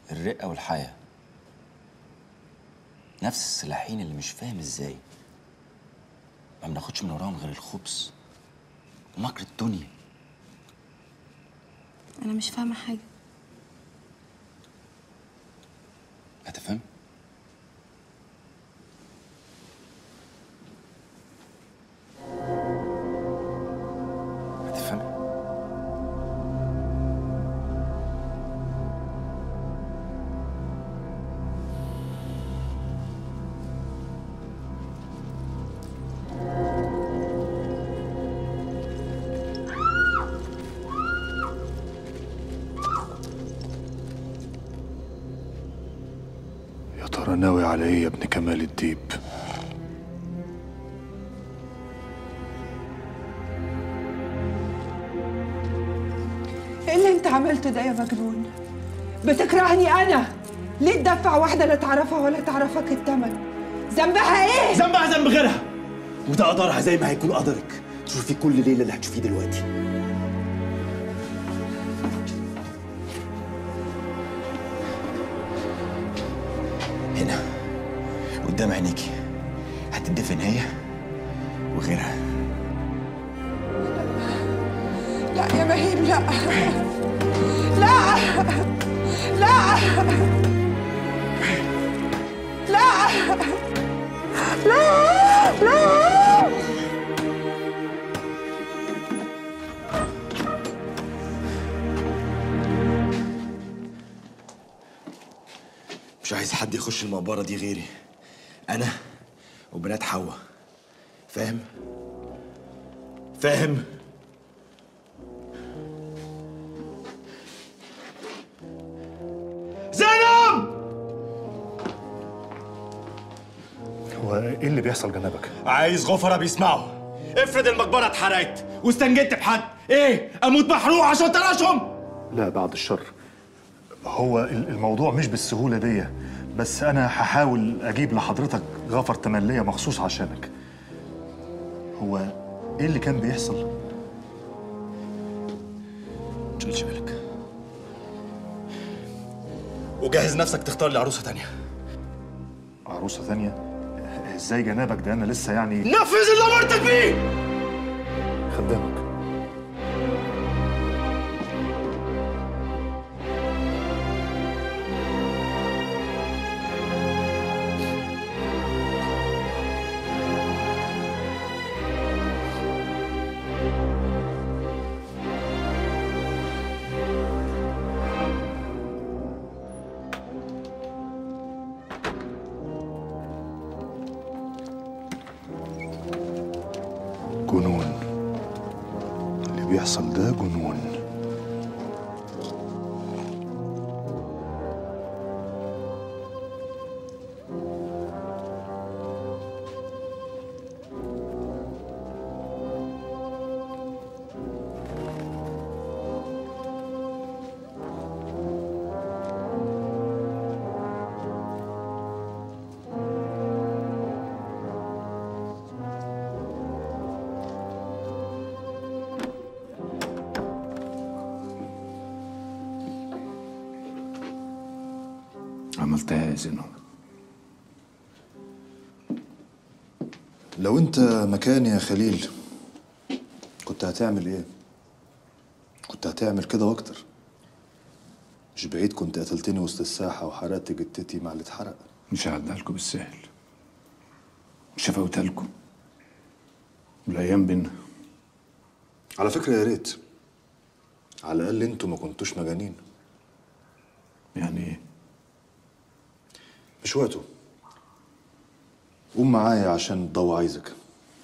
الرقة والحياة نفس السلاحين اللي مش فاهم ازاي ما بناخدش من وراهم غير الخبز ومكر الدنيا انا مش فاهمه حاجه هتفهم هتفهم يا ترى ناوي على ايه يا ابن كمال الديب ايه اللي انت عملته ده يا مجنون بتكرهني انا ليه تدفع واحده لا تعرفها ولا تعرفك التمن ذنبها ايه ذنبها ذنب غيرها وده قدرها زي ما هيكون قدرك تشوفي كل ليله اللي هتشوفيه دلوقتي هنا قدام عينيكي هتدفن هي وغيرها لا يا بهيم لا لا لا لا لا لا مش عايز حد يخش المقبره دي غيري انا وبنات حواء فاهم فاهم زينب هو ايه اللي بيحصل جنابك عايز غفرة بيسمعوا افرض المقبرة اتحرقت واستنجدت بحد ايه اموت محروق عشان تراشهم لا بعد الشر هو ال- الموضوع مش بالسهولة دي بس أنا هحاول أجيب لحضرتك غفر تملية مخصوص عشانك هو إيه اللي كان بيحصل؟ تشغلش بالك وجهز نفسك تختار لي عروسة تانية عروسة ثانية؟ إزاي جنابك ده أنا لسه يعني نفذ اللي امرتك بيه خدامك جنون اللي بيحصل ده جنون عملتها يا زينب لو انت مكاني يا خليل كنت هتعمل ايه كنت هتعمل كده واكتر مش بعيد كنت قتلتني وسط الساحة وحرقت جتتي مع اللي اتحرق مش هعدها لكم بالسهل مش هفوتها لكم والايام بينا على فكرة يا ريت على الأقل انتوا ما كنتوش مجانين يعني ايه مش وقته قوم معايا عشان الضو عايزك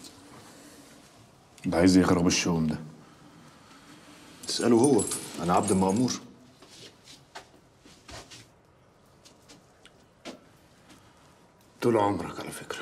ده عايز يخرب الشؤم ده تسأله هو أنا عبد المأمور طول عمرك على فكره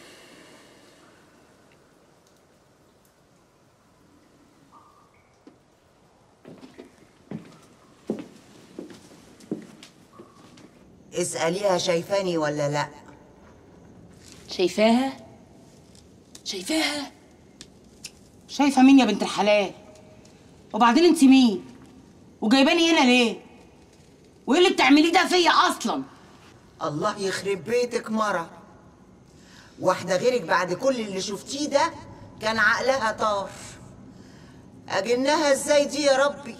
اسأليها شايفاني ولا لا شايفاها شايفاها شايفه مين يا بنت الحلال وبعدين انت مين وجايباني هنا ليه وايه اللي بتعمليه ده فيا اصلا الله يخرب بيتك مرة واحدة غيرك بعد كل اللي شفتيه ده كان عقلها طار أجنها ازاي دي يا ربي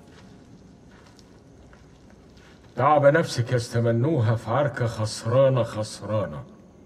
تعب نفسك يستمنوها في عركة خسرانة خسرانة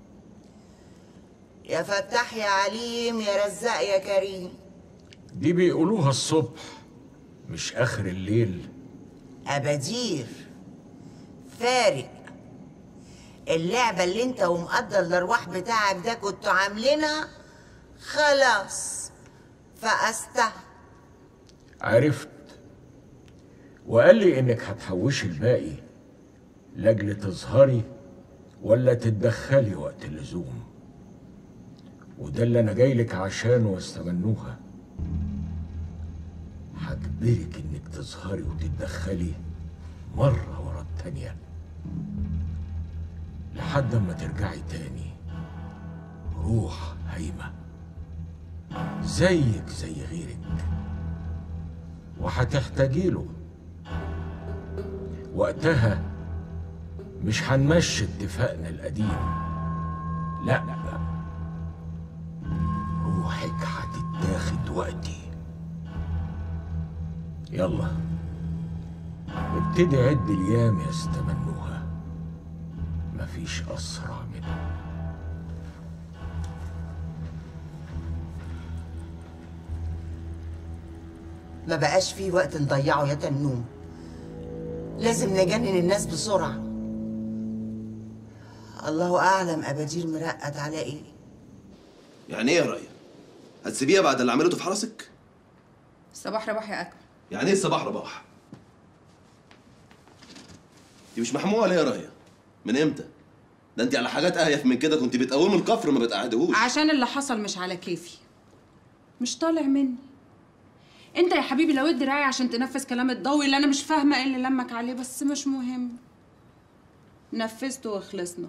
يا فتاح يا عليم يا رزاق يا كريم دي بيقولوها الصبح مش آخر الليل أبدير فارق اللعبة اللي انت ومقدر الأرواح بتاعك ده كنتوا عاملينها خلاص فقستها عرفت وقال لي إنك هتحوشي الباقي لأجل تظهري ولا تتدخلي وقت اللزوم وده اللي أنا جايلك عشانه واستمنوها هجبرك إنك تظهري وتتدخلي مرة ورا التانية لحد ما ترجعي تاني روح هايمة زيك زي غيرك وهتحتاجي له وقتها مش هنمشي اتفاقنا القديم لا روحك هتتاخد وقتي يلا ابتدي عد الايام يا استمنوها مفيش اسرع منها ما بقاش فيه وقت نضيعه يا تنوم لازم نجنن الناس بسرعة الله أعلم أبادير مرقد على إيه يعني ايه يا ريا؟ هتسيبيها بعد اللي عملته في حرسك؟ صباح رباح يا أكمل يعني ايه الصباح رباح؟ دي مش محموقه ليه يا ريا؟ من امتى؟ ده انت على حاجات اهيف من كده كنت بتقومي الكفر ما بتقعدهوش عشان اللي حصل مش على كيفي مش طالع مني انت يا حبيبي لو ادي رعاية عشان تنفذ كلام الضوي اللي انا مش فاهمه ايه اللي لمك عليه بس مش مهم نفذته وخلصنا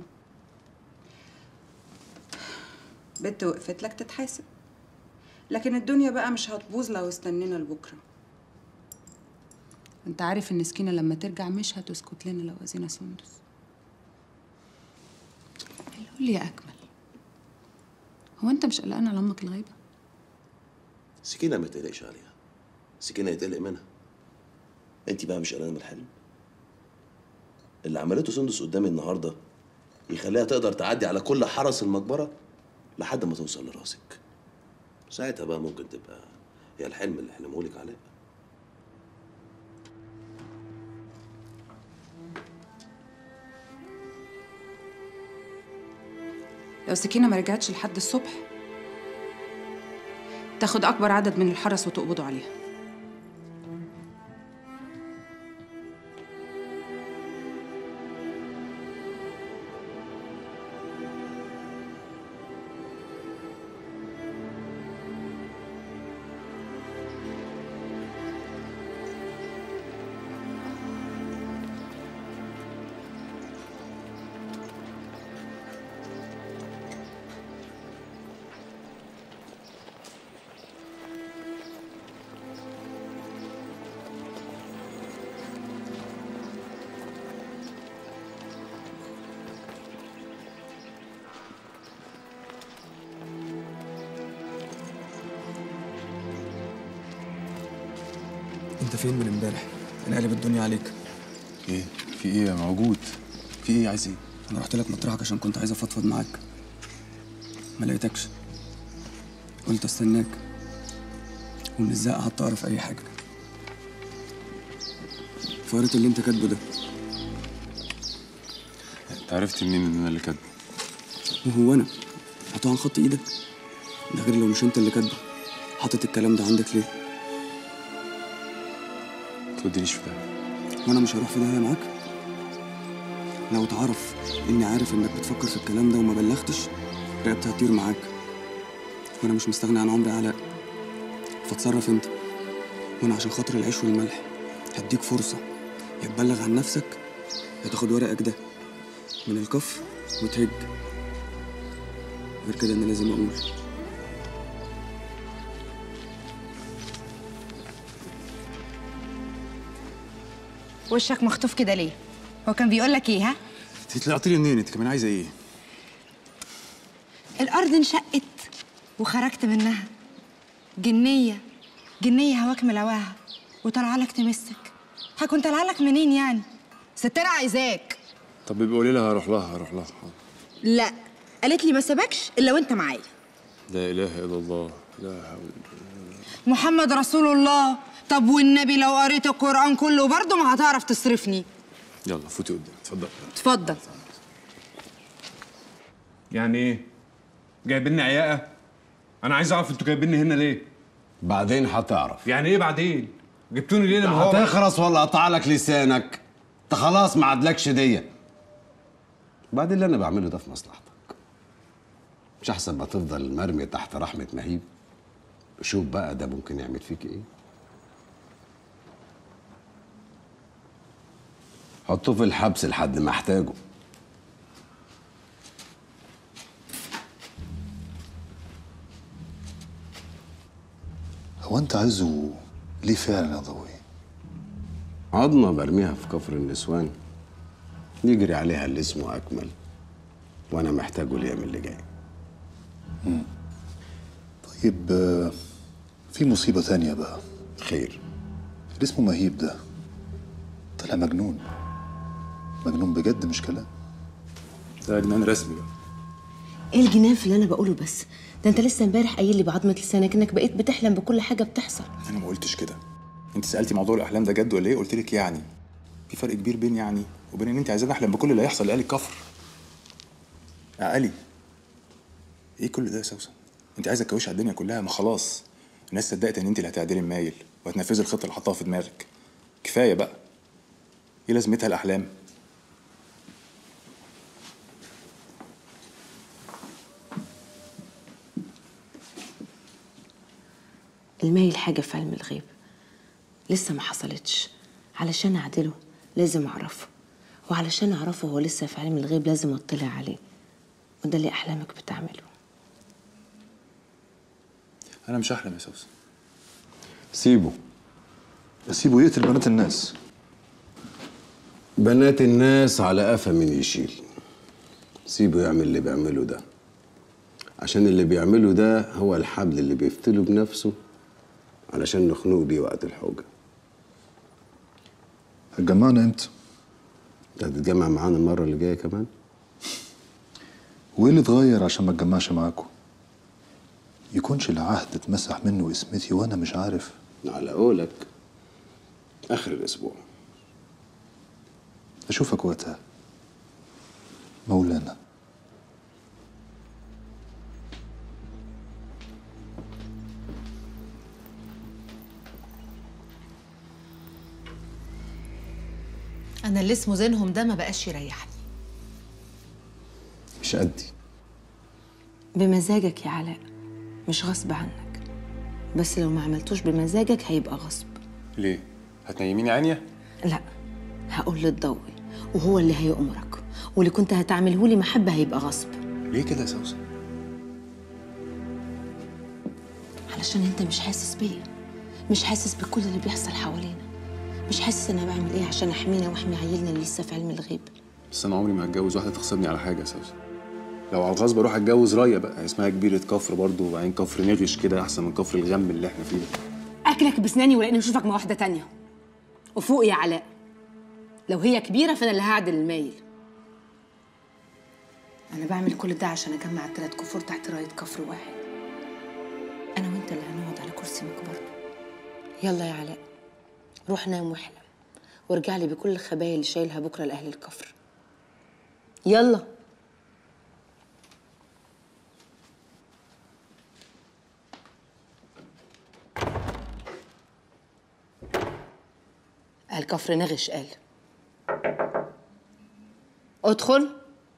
بنت وقفت لك تتحاسب لكن الدنيا بقى مش هتبوظ لو استنينا لبكره انت عارف ان سكينه لما ترجع مش هتسكت لنا لو اذينا سندس قول لي يا اكمل هو انت مش قلقان على امك الغايبه سكينه ما تقلقش عليها سكينه يتقلق منها انت بقى مش قلقانه من الحلم اللي عملته سندس قدامي النهارده يخليها تقدر تعدي على كل حرس المقبره لحد ما توصل لراسك ساعتها بقى ممكن تبقى هي الحلم اللي حلمهولك عليه لو سكينة ما رجعتش لحد الصبح تاخد أكبر عدد من الحرس وتقبضوا عليها انت فين من امبارح انا قلب الدنيا عليك ايه في ايه موجود في ايه عايز ايه انا رحت لك مطرحك عشان كنت عايز افضفض معاك ما لقيتكش قلت استناك ومن الزق قعدت اقرا في اي حاجه فقريت اللي انت كاتبه ده انت عرفت منين ان انا اللي كاتبه وهو انا هاتوا عن خط ايدك ده غير لو مش انت اللي كاتبه حاطط الكلام ده عندك ليه تودينيش في ده وانا مش هروح في داهيه معاك لو تعرف اني عارف انك بتفكر في الكلام ده وما بلغتش رقبتي هتطير معاك وانا مش مستغني عن عمري علاء فاتصرف انت وانا عشان خاطر العيش والملح هديك فرصه يا تبلغ عن نفسك يا تاخد ورقك ده من الكفر وتهج غير كده انا لازم اقول وشك مخطوف كده ليه هو كان بيقول لك ايه ها انت طلعتي لي منين انت كمان عايزه ايه الارض انشقت وخرجت منها جنيه جنيه هواك ملواها وطالعه لك تمسك هكون طالعه لك منين يعني ستنا عايزاك طب بيبقى قولي لها هروح لها هروح لها لا قالت لي ما سيبكش الا وانت معايا لا اله الا الله لا حول محمد رسول الله طب والنبي لو قريت القران كله برضه ما هتعرف تصرفني يلا فوتي قدام اتفضل اتفضل يعني ايه؟ جايبيني عياقه؟ انا عايز اعرف انتوا جايبيني هنا ليه؟ بعدين هتعرف يعني ايه بعدين؟ جبتوني ليه لما هو هتخرس ولا قطع لك لسانك انت خلاص ما عادلكش دية بعدين اللي انا بعمله ده في مصلحتك مش احسن ما تفضل مرمي تحت رحمة مهيب شوف بقى ده ممكن يعمل فيك ايه حطه في الحبس لحد ما احتاجه هو انت عايزه ليه فعلا يا ضوي عظمة برميها في كفر النسوان يجري عليها اللي اسمه أكمل وأنا محتاجه الأيام اللي جاي مم. طيب آه، في مصيبة تانية بقى خير اللي اسمه مهيب ده طلع مجنون مجنون بجد مش كلام ده جنان رسمي بقى ايه الجنان في اللي انا بقوله بس ده انت لسه امبارح قايل لي بعظمه لسانك انك بقيت بتحلم بكل حاجه بتحصل انا ما قلتش كده انت سالتي موضوع الاحلام ده جد ولا ايه قلت لك يعني في فرق كبير بين يعني وبين ان انت عايزاني احلم بكل اللي هيحصل لقالي كفر يا علي ايه كل ده يا سوسن انت عايزه تكوشي على الدنيا كلها ما خلاص الناس صدقت ان انت اللي هتعدلي المايل وهتنفذي الخطه اللي حطاها في دماغك كفايه بقى ايه لازمتها الاحلام المايل حاجه في علم الغيب لسه ما حصلتش علشان اعدله لازم اعرفه وعلشان اعرفه هو لسه في علم الغيب لازم اطلع عليه وده اللي احلامك بتعمله انا مش هحلم يا سوسن سيبه سيبه يقتل بنات الناس بنات الناس على قفا من يشيل سيبه يعمل اللي بيعمله ده عشان اللي بيعمله ده هو الحبل اللي بيفتله بنفسه علشان نخنق بيه وقت الحوجة هتجمعنا امتى؟ انت هتتجمع معانا المرة اللي جاية كمان؟ وايه اللي اتغير عشان ما اتجمعش معاكم؟ يكونش العهد اتمسح منه اسمتي وانا مش عارف على قولك آخر الأسبوع اشوفك وقتها مولانا انا اللي اسمه زينهم ده ما بقاش يريحني مش قدي بمزاجك يا علاء مش غصب عنك بس لو ما عملتوش بمزاجك هيبقى غصب ليه هتنيميني عينيا لا هقول للضوء وهو اللي هيأمرك واللي كنت هتعمله لي محبة هيبقى غصب ليه كده يا سوسن علشان انت مش حاسس بيا مش حاسس بكل اللي بيحصل حوالينا مش حاسس انا بعمل ايه عشان احمينا واحمي عيلنا اللي لسه في علم الغيب بس انا عمري ما هتجوز واحده تخسرني على حاجه يا سوسن لو على الغصب اروح اتجوز رايه بقى اسمها كبيره كفر برضه وبعدين كفر نغش كده احسن من كفر الغم اللي احنا فيه ده اكلك بسناني ولاني اشوفك مع واحده تانية وفوق يا علاء لو هي كبيره فانا اللي هعدل المايل انا بعمل كل ده عشان اجمع التلات كفور تحت رايه كفر واحد انا وانت اللي هنقعد على كرسي مكبر يلا يا علاء روح نام واحلم وارجع لي بكل الخبايا اللي شايلها بكره لاهل الكفر يلا الكفر نغش قال ادخل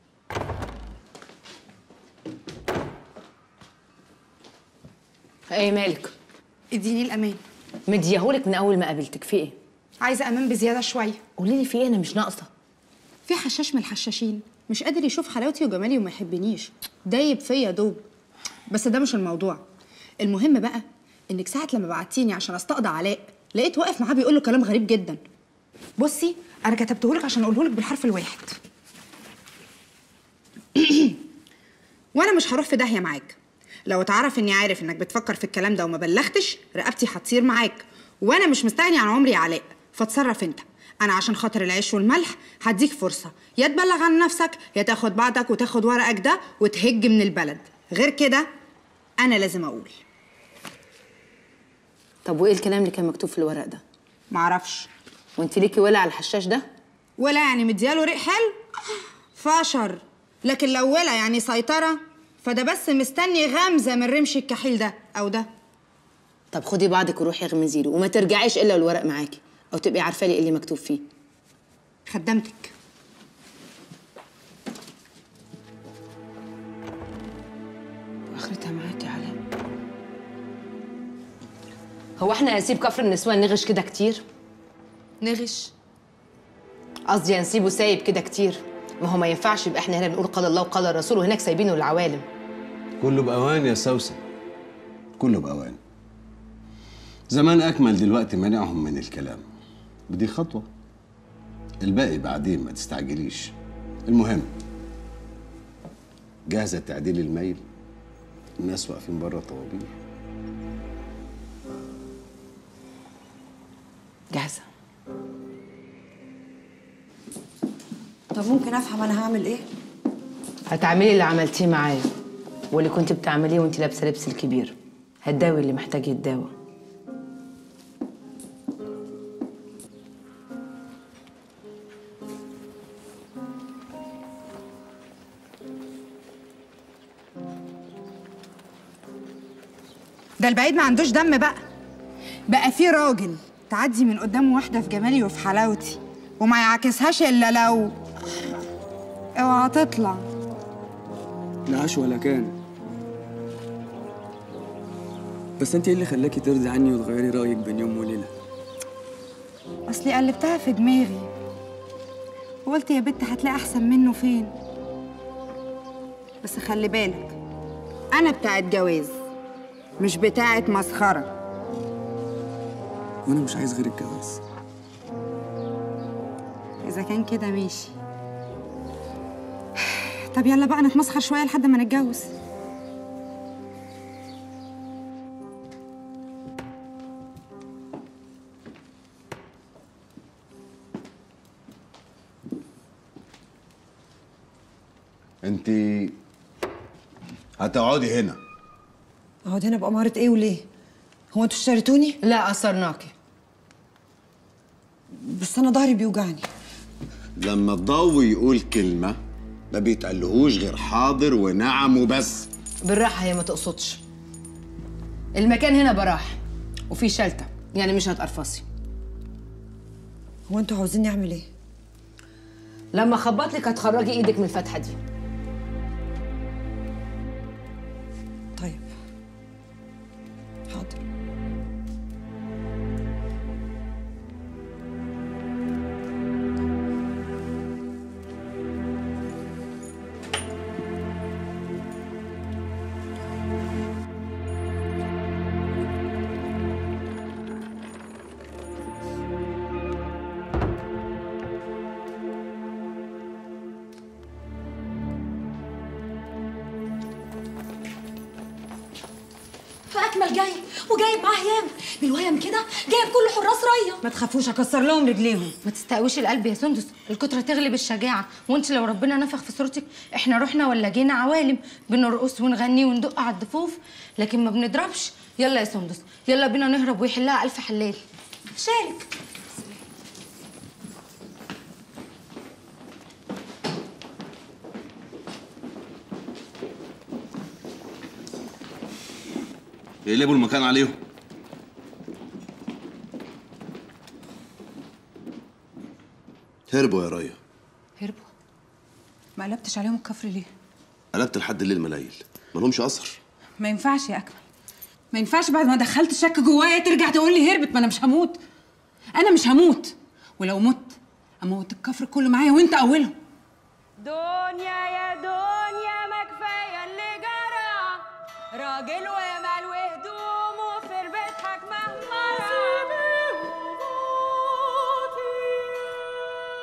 ايه مالك اديني الامان مديهولك من اول ما قابلتك في ايه عايزه امان بزياده شويه قولي لي في ايه انا مش ناقصه في حشاش من الحشاشين مش قادر يشوف حلاوتي وجمالي وما يحبنيش دايب فيا دوب بس ده مش الموضوع المهم بقى انك ساعه لما بعتيني عشان استقضى علاء لقيت واقف معاه بيقول له كلام غريب جدا بصي انا كتبته لك عشان اقوله لك بالحرف الواحد وانا مش هروح في داهيه معاك لو اتعرف اني عارف انك بتفكر في الكلام ده وما بلغتش رقبتي هتطير معاك وانا مش مستغني عن عمري يا علاء فاتصرف انت انا عشان خاطر العيش والملح هديك فرصه يا تبلغ عن نفسك يا تاخد بعضك وتاخد ورقك ده وتهج من البلد غير كده انا لازم اقول طب وايه الكلام اللي كان مكتوب في الورق ده معرفش وانت ليكي ولع على الحشاش ده ولا يعني مدياله ريق حلو فشر لكن لو ولا يعني سيطرة فده بس مستني غمزة من رمش الكحيل ده أو ده طب خدي بعضك وروحي اغمزي له وما ترجعيش الا والورق معاكي او تبقي عارفه لي ايه اللي مكتوب فيه خدمتك واخرتها معاكي يا علاء هو احنا هنسيب كفر النسوان نغش كده كتير نغش قصدي هنسيبه سايب كده كتير ما هو ما ينفعش يبقى احنا هنا بنقول قال الله وقال الرسول وهناك سايبينه للعوالم كله بأوان يا سوسن كله بأوان زمان أكمل دلوقتي منعهم من الكلام بدي خطوة الباقي بعدين ما تستعجليش المهم جاهزة تعديل الميل الناس واقفين بره طوابير جاهزه طب ممكن افهم انا هعمل ايه هتعملي اللي عملتيه معايا واللي كنت بتعمليه وانت لابسه لبس الكبير هتداوي اللي محتاج يتداوى ده البعيد ما عندوش دم بقى بقى في راجل تعدي من قدام واحدة في جمالي وفي حلاوتي وما يعاكسهاش إلا لو اوعى تطلع لا عاش ولا كان بس انت ايه اللي خلاكي ترضي عني وتغيري رايك بين يوم وليله أصلي قلبتها في دماغي وقلت يا بت هتلاقي أحسن منه فين بس خلي بالك أنا بتاعت جواز مش بتاعت مسخرة وانا مش عايز غير الجواز إذا كان كده ماشي طب يلا بقى نتمسخر شوية لحد ما نتجوز انت هتقعدي هنا اقعد هنا بأمارة ايه وليه هو انتوا اشتريتوني لا أثرناكي بس انا ظهري بيوجعني لما الضوء يقول كلمة ما بيتقالهوش غير حاضر ونعم وبس بالراحه هي ما تقصدش المكان هنا براح وفي شلتة يعني مش هتقرفصي هو انتوا عاوزيني اعمل ايه لما اخبط لك هتخرجي ايدك من الفتحه دي طيب حاضر فاكمل جاي وجايب معاه هيام بالويم كده جايب كل حراس ريا ما تخافوش اكسر لهم رجليهم ما تستقويش القلب يا سندس الكترة تغلب الشجاعة وانت لو ربنا نفخ في صورتك احنا رحنا ولا جينا عوالم بنرقص ونغني وندق على الضفوف لكن ما بنضربش يلا يا سندس يلا بينا نهرب ويحلها ألف حلال شارك يقلبوا المكان عليهم هربوا يا ريا هربوا ما قلبتش عليهم الكفر ليه قلبت لحد الليل ملايل مالهمش اثر ما ينفعش يا اكمل ما ينفعش بعد ما دخلت شك جوايا ترجع تقول لي هربت ما انا مش هموت انا مش هموت ولو مت اموت الكفر كله معايا وانت اولهم دنيا يا دنيا ما كفايه اللي جرى راجل ومال وهدومه في البيت حكمه مرة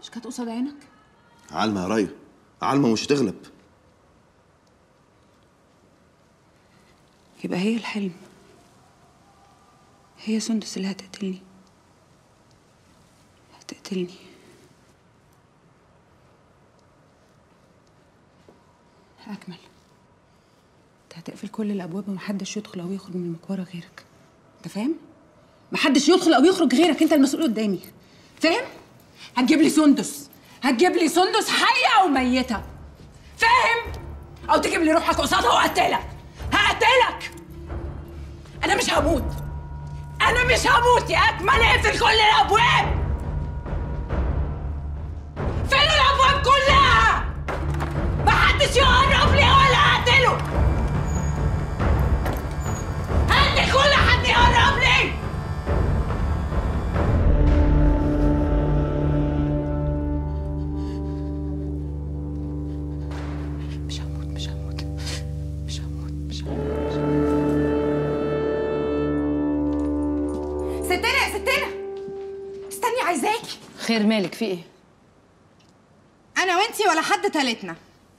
مش كانت قصاد عينك عالمة يا ريا عالمة مش هتغلب يبقى هي الحلم هي سندس اللي هتقتلني هتقتلني أكمل انت هتقفل كل الأبواب ومحدش يدخل أو يخرج من المقبرة غيرك أنت فاهم؟ محدش يدخل أو يخرج غيرك أنت المسؤول قدامي فاهم؟ هتجيب لي سندس هتجيب لي سندس حية أو ميتة فاهم؟ أو تجيب لي روحك قصادها وأقتلك هقتلك أنا مش هموت أنا مش هموت يا أكمل اقفل كل الأبواب فين الأبواب كلها؟ محدش يقرب لي ولا هقتله هدي كل حد يقرب لي مش هموت مش هموت مش هموت مش هموت ستنا يا ستنا استني عايزاكي خير مالك في ايه انا وانتي ولا حد تالتنا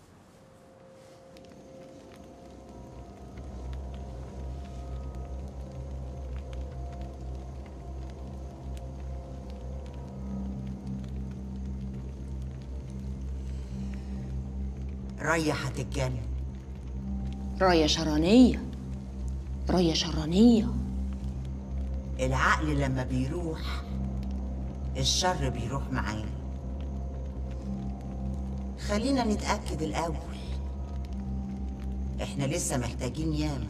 ريا هتتجنن راية شرانية راية شرانية العقل لما بيروح الشر بيروح معاه خلينا نتأكد الأول احنا لسه محتاجين ياما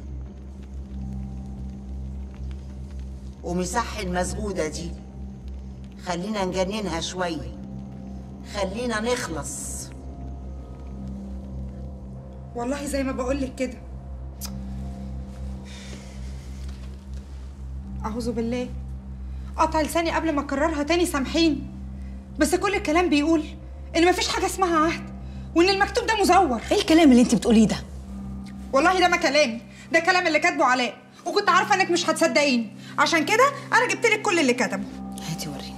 ومسح المسجودة دي خلينا نجننها شوية خلينا نخلص والله زي ما بقولك كده أعوذ بالله قطع لساني قبل ما أكررها تاني سامحيني بس كل الكلام بيقول إن مفيش حاجة اسمها عهد وإن المكتوب ده مزور إيه الكلام اللي أنت بتقوليه ده؟ والله ده ما كلامي ده كلام اللي كاتبه علاء وكنت عارفة إنك مش هتصدقيني عشان كده أنا جبت لك كل اللي كتبه هاتي وريني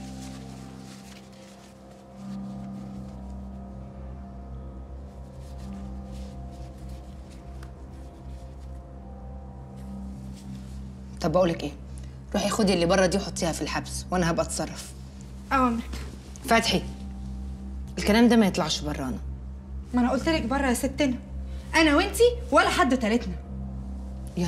طب بقولك ايه روحي خدي اللي بره دي وحطيها في الحبس وانا هبقى اتصرف أوامرك فتحي الكلام ده ما يطلعش برانا ما أنا قلت لك بره يا ستنا أنا وإنتي ولا حد تالتنا يلا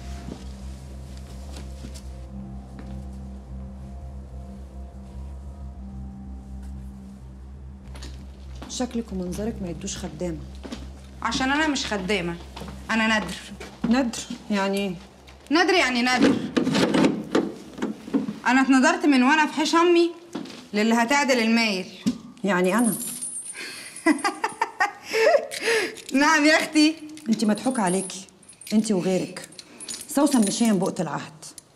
شكلك ومنظرك ما يدوش خدامه عشان أنا مش خدامة أنا ندر ندر يعني ايه ندر يعني ندر أنا اتندرت من وأنا في حيش أمي للي هتعدل المايل يعني انا نعم يا أختي انت مضحوك عليكي انت وغيرك سوسن مش هي بقت العهد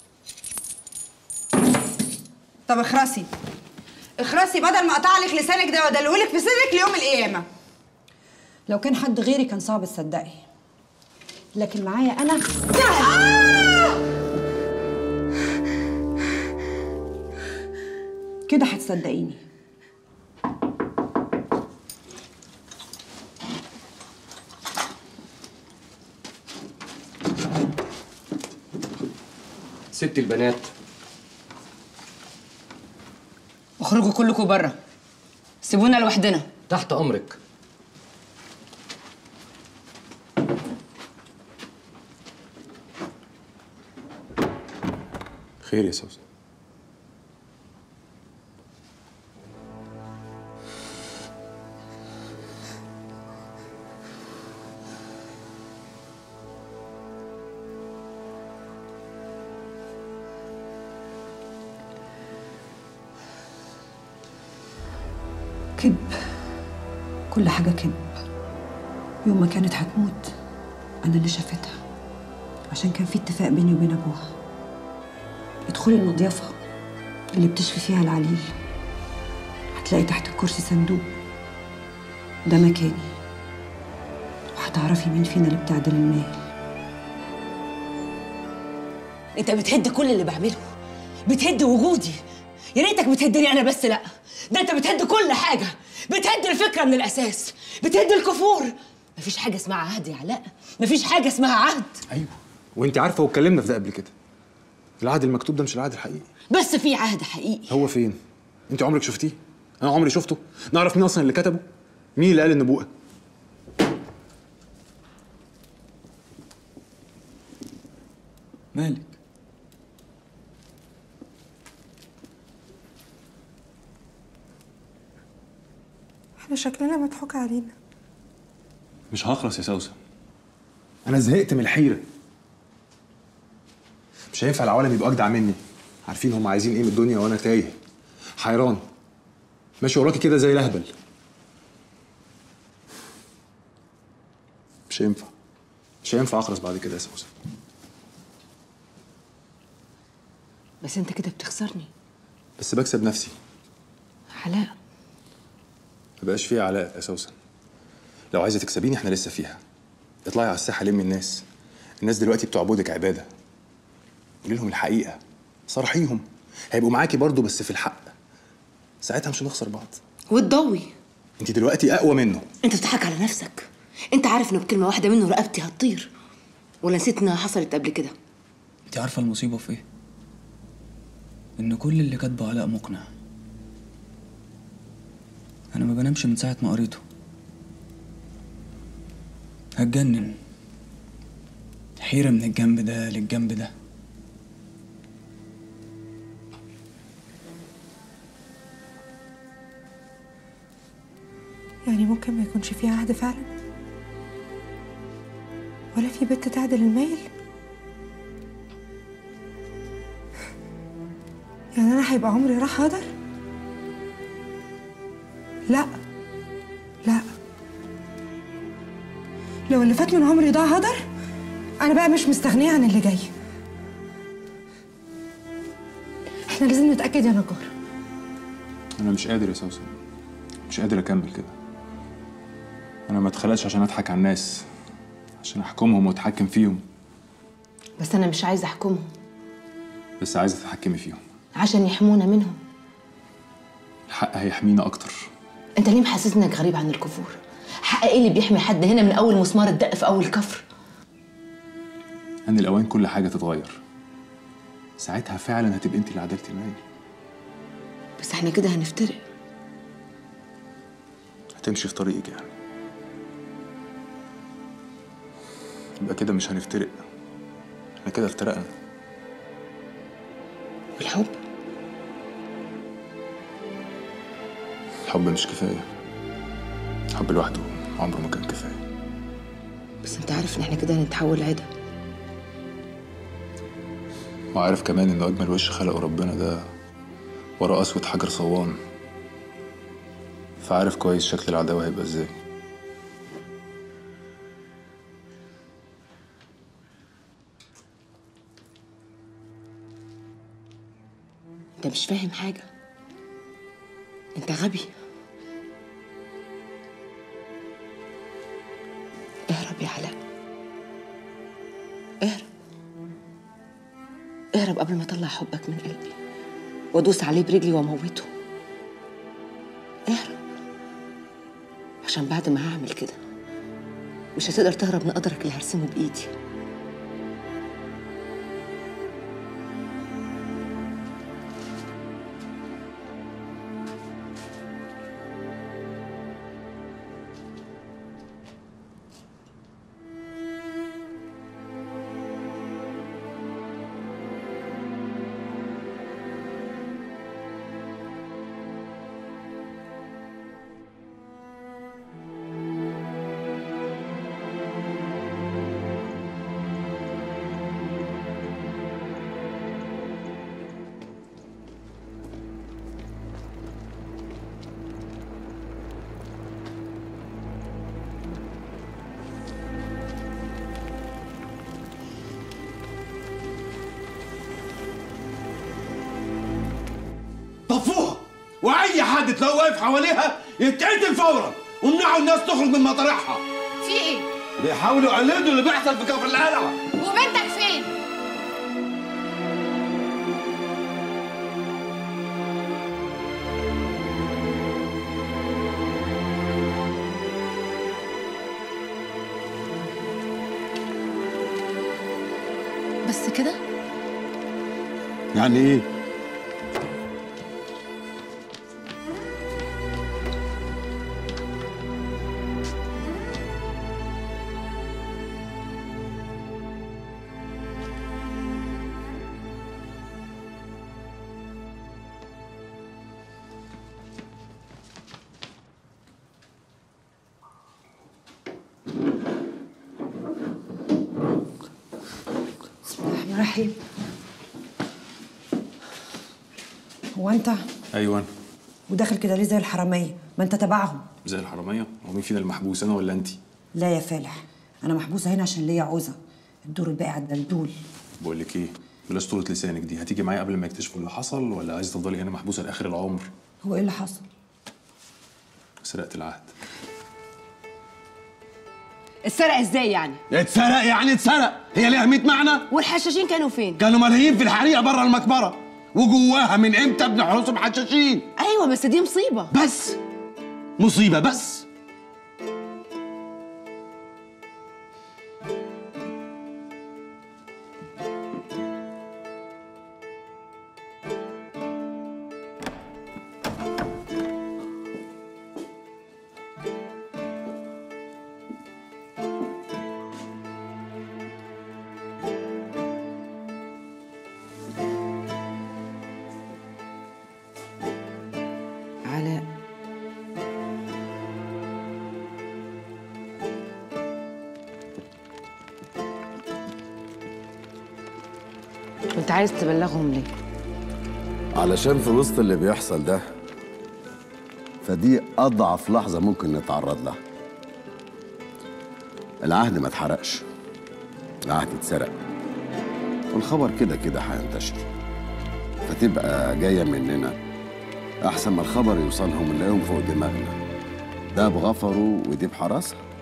طب اخرسي اخرسي بدل ما اقطع لك لسانك ده وادلهولك في صدرك ليوم القيامه لو كان حد غيري كان صعب تصدقي لكن معايا انا كده هتصدقيني ست البنات اخرجوا كلكم بره سيبونا لوحدنا تحت امرك خير يا سوسن كذب كل حاجة كذب يوم ما كانت هتموت أنا اللي شافتها عشان كان في اتفاق بيني وبين أبوها ادخلي المضيفة اللي بتشفي فيها العليل هتلاقي تحت الكرسي صندوق ده مكاني وهتعرفي مين فينا اللي بتعدل المال انت بتهد كل اللي بعمله بتهد وجودي يا ريتك بتهدني انا بس لا ده انت بتهد كل حاجه بتهد الفكره من الاساس بتهد الكفور مفيش حاجه اسمها عهد يا علاء مفيش حاجه اسمها عهد ايوه وانت عارفه واتكلمنا في ده قبل كده العهد المكتوب ده مش العهد الحقيقي بس في عهد حقيقي هو فين انت عمرك شفتيه انا عمري شفته نعرف مين اصلا اللي كتبه مين اللي قال النبوءه مالك احنا شكلنا مضحوك علينا مش هخلص يا سوسن انا زهقت من الحيره مش هينفع العوالم يبقوا اجدع مني عارفين هم عايزين ايه من الدنيا وانا تايه حيران ماشي وراكي كده زي الهبل مش هينفع مش هينفع اخلص بعد كده يا سوسن بس انت كده بتخسرني بس بكسب نفسي علاء مبقاش فيها علاء يا سوسن لو عايزه تكسبيني احنا لسه فيها اطلعي على الساحه لمي الناس الناس دلوقتي بتعبدك عباده قولي لهم الحقيقه صرحيهم هيبقوا معاكي برضو بس في الحق ساعتها مش هنخسر بعض وتضوي انت دلوقتي اقوى منه انت بتضحك على نفسك انت عارف انه بكلمه واحده منه رقبتي هتطير ولا نسيت انها حصلت قبل كده انت عارفه المصيبه في ايه ان كل اللي كاتبه علاء مقنع انا ما بنامش من ساعه ما قريته هتجنن حيره من الجنب ده للجنب ده يعني ممكن ما يكونش فيها عهد فعلا ولا في بنت تعدل الميل يعني انا هيبقى عمري راح هدر لا لا لو اللي فات من عمري ده هدر انا بقى مش مستغنيه عن اللي جاي احنا لازم نتاكد يا نجار انا مش قادر يا سوسن مش قادر اكمل كده انا ما اتخلقش عشان اضحك على الناس عشان احكمهم واتحكم فيهم بس انا مش عايزه احكمهم بس عايزه تتحكمي فيهم عشان يحمونا منهم الحق هيحمينا اكتر انت ليه محسسني انك غريب عن الكفور حق ايه اللي بيحمي حد هنا من اول مسمار اتدق في اول كفر ان الاوان كل حاجه تتغير ساعتها فعلا هتبقى انت اللي عدلتي المال بس احنا كده هنفترق هتمشي في طريقك يعني يبقى كده مش هنفترق احنا كده افترقنا الحب الحب مش كفايه الحب لوحده عمره ما كان كفايه بس انت عارف ان احنا كده هنتحول عدا وعارف كمان ان اجمل وش خلقه ربنا ده ورا اسود حجر صوان فعارف كويس شكل العداوه هيبقى ازاي انت مش فاهم حاجه انت غبي اهرب يا علاء اهرب اهرب قبل ما اطلع حبك من قلبي وادوس عليه برجلي واموته اهرب عشان بعد ما هعمل كده مش هتقدر تهرب من قدرك اللي هرسمه بايدي طفوها واي حد تلاقيه واقف حواليها يتقتل فورا وامنعوا الناس تخرج من مطارحها في ايه؟ بيحاولوا يقلدوا اللي بيحصل في كفر القلعه وبنتك فين؟ كده يعني ايه بسم الله الرحمن الرحيم هو انت ايوه أنا. وداخل كده ليه زي الحراميه ما انت تبعهم زي الحراميه هو مين فينا المحبوس انا ولا انت لا يا فالح انا محبوسه هنا عشان ليا عوزه الدور الباقي على الدلدول بقول لك ايه بلاش طولة لسانك دي هتيجي معايا قبل ما يكتشفوا اللي حصل ولا عايز تفضلي هنا محبوسه لاخر العمر هو ايه اللي حصل سرقت العهد اتسرق ازاي يعني اتسرق يعني اتسرق هي ليها 100 معنى والحشاشين كانوا فين كانوا ملهيين في الحريقه بره المقبره وجواها من امتى بنحرسهم حشاشين ايوه بس دي مصيبه بس مصيبه بس علاء كنت عايز تبلغهم ليه علشان في وسط اللي بيحصل ده فدي أضعف لحظة ممكن نتعرض لها العهد ما اتحرقش العهد اتسرق والخبر كده كده هينتشر فتبقى جاية مننا أحسن ما الخبر يوصلهم نلاقيهم فوق دماغنا ده بغفره ودي بحراسة